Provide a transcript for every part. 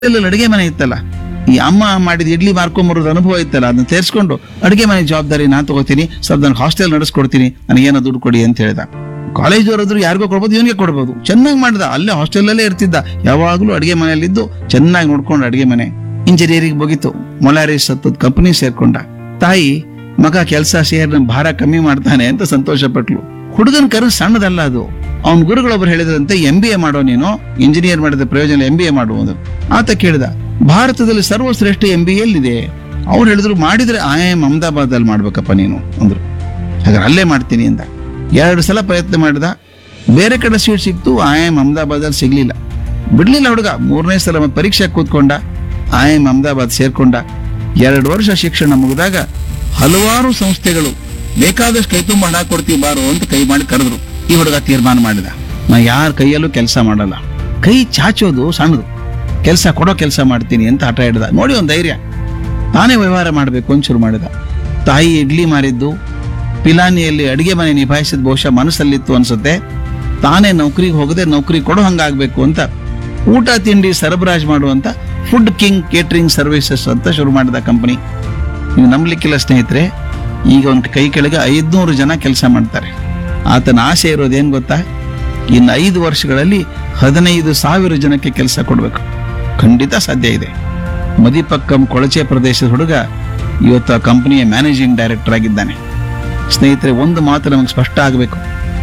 hostel ಅಡುಗೆ ಮನೆ ಇತ್ತಲ್ಲ ಈ ಅಮ್ಮ ಮಾಡಿದ ಇಡ್ಲಿ ಮಾರ್ಕೊಂಬರೋದು ಅನುಭವ ಇತ್ತಲ್ಲ ಅದನ್ನ ಸೇರಿಸ್ಕೊಂಡು ಅಡುಗೆ ಮನೆ ಜವಾಬ್ದಾರಿ ನಾನು ತಗೋತೀನಿ ಸ್ವಲ್ಪ ನಾನು ಹಾಸ್ಟೆಲ್ ನಡೆಸ್ಕೊಡ್ತೀನಿ ನನಗೇನೋ ದುಡ್ಡು ಕೊಡಿ ಅಂತ ಹೇಳ್ದ ಕಾಲೇಜ್ ಅವರಾದ್ರು ಯಾರಿಗೋ ಕೊಡ್ಬೋದು ಇವನಿಗೆ ಕೊಡ್ಬೋದು ಚೆನ್ನಾಗಿ ಮಾಡ್ದ ಅಲ್ಲೇ ಹಾಸ್ಟೆಲಲ್ಲೇ ಇರ್ತಿದ್ದ ಯಾವಾಗಲೂ ಅಡುಗೆ ಮನೆಯಲ್ಲಿದ್ದು ಚೆನ್ನಾಗಿ ನೋಡ್ಕೊಂಡು ಅಡುಗೆ ಮನೆ ಇಂಜಿನಿಯರಿಂಗ್ ಮುಗೀತು ಮೊಲಾರಿಸ್ ಹತ್ತದ ಕಂಪನಿ ಸೇರ್ಕೊಂಡ ತಾಯಿ ಮಗ ಕೆಲಸ ಸೇರಿ ನಮ್ಮ ಭಾರ ಕಮ್ಮಿ ಮಾಡ್ತಾನೆ ಅಂತ ಸಂತೋಷ ಪಟ್ಲು ಹುಡುಗನ ಕರು ಸಣ್ಣದಲ್ಲ ಅದು ಅವನ ಗುರುಗಳೊಬ್ರು ಹೇಳಿದ್ರಂತೆ ಎಂ ಬಿ ಎ ಮಾಡೋ ನೀನು ಇಂಜಿನಿಯರ್ ಮಾಡಿದ ಪ್ರಯೋಜನ ಎಂ ಬಿ ಎ ಮಾಡುವುದು ಆತ ಕೇಳಿದ ಭಾರತದಲ್ಲಿ ಸರ್ವಶ್ರೇಷ್ಠ ಎಂ ಬಿ ಎಲ್ಲಿದೆ ಅವ್ರು ಹೇಳಿದ್ರು ಮಾಡಿದ್ರೆ ಐ ಎಂ ಅಹಮದಾಬಾದ್ ಅಲ್ಲಿ ಮಾಡ್ಬೇಕಪ್ಪ ನೀನು ಅಂದ್ರು ಹಾಗಾದ್ರೆ ಅಲ್ಲೇ ಮಾಡ್ತೀನಿ ಅಂದ ಎರಡು ಸಲ ಪ್ರಯತ್ನ ಮಾಡಿದ ಬೇರೆ ಕಡೆ ಸೀಟ್ ಸಿಕ್ತು ಐ ಎಂ ಅಹಮದಾಬಾದ್ ಅಲ್ಲಿ ಸಿಗ್ಲಿಲ್ಲ ಬಿಡ್ಲಿಲ್ಲ ಹುಡುಗ ಮೂರನೇ ಸಲ ಮತ್ತೆ ಪರೀಕ್ಷೆ ಕೂತ್ಕೊಂಡ ಐ ಎಂ ಅಹಮದಾಬಾದ್ ಸೇರ್ಕೊಂಡ ಎರಡು ವರ್ಷ ಶಿಕ್ಷಣ ಮುಗಿದಾಗ ಹಲವಾರು ಸಂಸ್ಥೆಗಳು ಬೇಕಾದಷ್ಟು ಕೈ ತುಂಬ ಹಣ ಕೊಡ್ತೀವಿ ಬಾರೋ ಅಂತ ಕೈ ಮಾಡಿ ಕರೆದ್ರು ಈ ಹುಡುಗ ತೀರ್ಮಾನ ಮಾಡಿದ ನಾ ಯಾರ ಕೈಯಲ್ಲೂ ಕೆಲಸ ಮಾಡಲ್ಲ ಕೈ ಚಾಚೋದು ಸಣ್ಣದು ಕೆಲಸ ಕೊಡೋ ಕೆಲಸ ಮಾಡ್ತೀನಿ ಅಂತ ಹಠ ಹಿಡ್ದ ನೋಡಿ ಒಂದು ಧೈರ್ಯ ತಾನೇ ವ್ಯವಹಾರ ಮಾಡಬೇಕು ಅಂತ ಶುರು ಮಾಡಿದ ತಾಯಿ ಇಡ್ಲಿ ಮಾರಿದ್ದು ಪಿಲಾನಿಯಲ್ಲಿ ಅಡಿಗೆ ಮನೆ ನಿಭಾಯಿಸಿದ ಬಹುಶಃ ಮನಸ್ಸಲ್ಲಿತ್ತು ಅನ್ಸುತ್ತೆ ತಾನೇ ನೌಕರಿಗೆ ಹೋಗದೆ ನೌಕರಿ ಕೊಡೋ ಹಂಗಾಗ್ಬೇಕು ಅಂತ ಊಟ ತಿಂಡಿ ಸರಬರಾಜು ಮಾಡುವಂತ ಫುಡ್ ಕಿಂಗ್ ಕೇಟರಿಂಗ್ ಸರ್ವಿಸಸ್ ಅಂತ ಶುರು ಮಾಡಿದ ಕಂಪನಿ ನೀವು ನಂಬಲಿಕ್ಕಿಲ್ಲ ಸ್ನೇಹಿತರೆ ಈಗ ಒಂದು ಕೈ ಕೆಳಗೆ ಐದ್ನೂರು ಜನ ಕೆಲಸ ಮಾಡ್ತಾರೆ ಆತನ ಆಸೆ ಇರೋದೇನ್ ಗೊತ್ತಾ ಇನ್ನು ಐದು ವರ್ಷಗಳಲ್ಲಿ ಹದಿನೈದು ಸಾವಿರ ಜನಕ್ಕೆ ಕೆಲಸ ಕೊಡಬೇಕು ಖಂಡಿತ ಸಾಧ್ಯ ಇದೆ ಮದಿಪಕ್ಕಂ ಕೊಳಚೆ ಪ್ರದೇಶದ ಹುಡುಗ ಇವತ್ತು ಆ ಕಂಪನಿಯ ಮ್ಯಾನೇಜಿಂಗ್ ಡೈರೆಕ್ಟರ್ ಆಗಿದ್ದಾನೆ ಸ್ನೇಹಿತರೆ ಒಂದು ಮಾತು ನಮಗೆ ಸ್ಪಷ್ಟ ಆಗಬೇಕು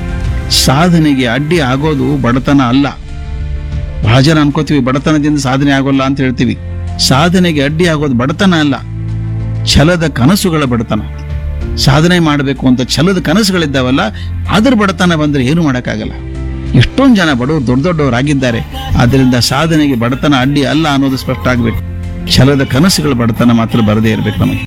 ಸಾಧನೆಗೆ ಅಡ್ಡಿ ಆಗೋದು ಬಡತನ ಅಲ್ಲ ಬಹಳ ಜನ ಅನ್ಕೋತೀವಿ ಬಡತನದಿಂದ ಸಾಧನೆ ಆಗೋಲ್ಲ ಅಂತ ಹೇಳ್ತೀವಿ ಸಾಧನೆಗೆ ಅಡ್ಡಿ ಆಗೋದು ಬಡತನ ಅಲ್ಲ ಛಲದ ಕನಸುಗಳ ಬಡತನ ಸಾಧನೆ ಮಾಡಬೇಕು ಅಂತ ಛಲದ ಕನಸುಗಳಿದ್ದಾವಲ್ಲ ಅದ್ರ ಬಡತನ ಬಂದ್ರೆ ಏನು ಮಾಡೋಕ್ಕಾಗಲ್ಲ ಎಷ್ಟೊಂದು ಜನ ಬಡವರು ದೊಡ್ಡ ದೊಡ್ಡವರಾಗಿದ್ದಾರೆ ಆದ್ದರಿಂದ ಸಾಧನೆಗೆ ಬಡತನ ಅಡ್ಡಿ ಅಲ್ಲ ಅನ್ನೋದು ಸ್ಪಷ್ಟ ಆಗ್ಬೇಕು ಛಲದ ಕನಸುಗಳ ಬಡತನ ಮಾತ್ರ ಬರದೇ ಇರಬೇಕು ನಮಗೆ